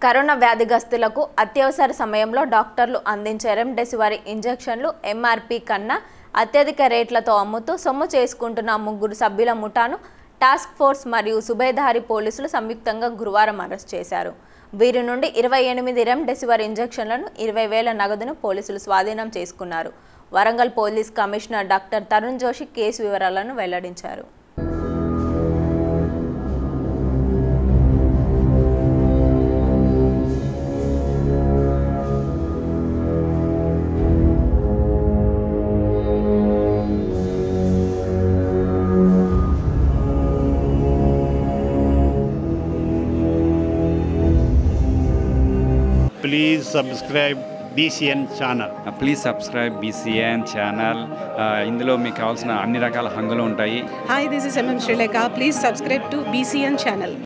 Corona వ్యాధిగ్రస్తులకు అత్యవసర సమయంలో డాక్టర్లు అందించే రెమ్డెసివిర్ ఇంజెక్షన్లు ఎంఆర్పి కన్నా అత్యధిక రేట్లతో అమ్ముతూ సొమ్ము చేసుకుంటున్న ముగ్గురు సభ్యుల ముఠాను టాస్క్ ఫోర్స్ మరియు సుబేదారి పోలీసులు సంయుక్తంగా గురువారం అరెస్ట్ చేశారు వీరి నుండి ఇరవై ఎనిమిది రెమ్డెసివిర్ ఇంజెక్షన్లను ఇరవై వేల నగదును పోలీసులు స్వాధీనం చేసుకున్నారు Warangal police commissioner doctor Tarun Joshi కేసు వివరాలను వెల్లడించారు please subscribe BCN channel. Please subscribe BCN channel ఇందులో మీకు కావాల్సిన అన్ని రకాల హంగులు ఉంటాయి Hi, this is MM Sri Lanka. Please subscribe to BCN channel.